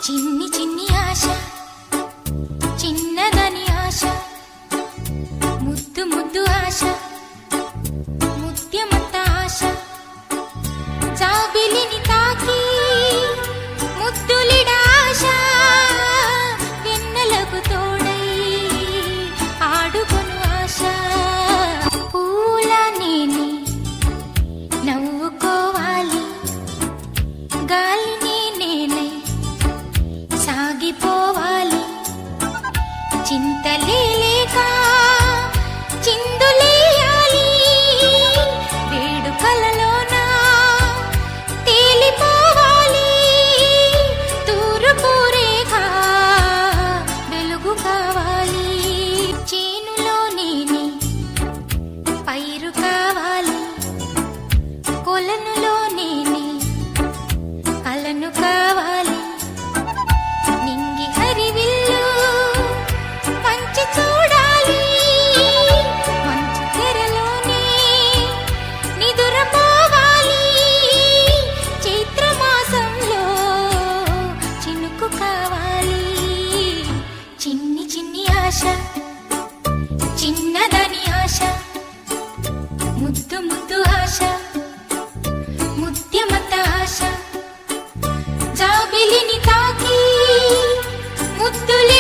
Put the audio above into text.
చిన్ని చిన్ని ఆశ చిన్నదని ఆశ ముద్దు ముద్దు ఆశ ముత్యమంత ఆశ జాబిలిని తాకి ముద్దులిడ ఆశ వెన్నెలకు తోడై ఆడుకొను ఆశ పూల నేనే నవ్వుకోవాలి గాలిని నేనే సాగిపోవాలి చింతలే లేక చిందులేయాలి వేడుకలలోన తేలిపోవాలి తూర్పు రేఖ వెలుగు కావాలి చేనులో నేనే పైరు కావాలి కొలనులో నేనే అలను కావాలి నింగి హరివిల్లు పంచి చూడాలి మంచు తెరలోనే నిదురపోవాలి చైత్రమాసంలో చినుకు కావాలి చిన్ని చిన్ని ఆశ చిన్నదని ఆశ ముద్దు ముద్దు ఆశ ముత్యమంత ఆశ జాబిలిని తాకి ముద్దులే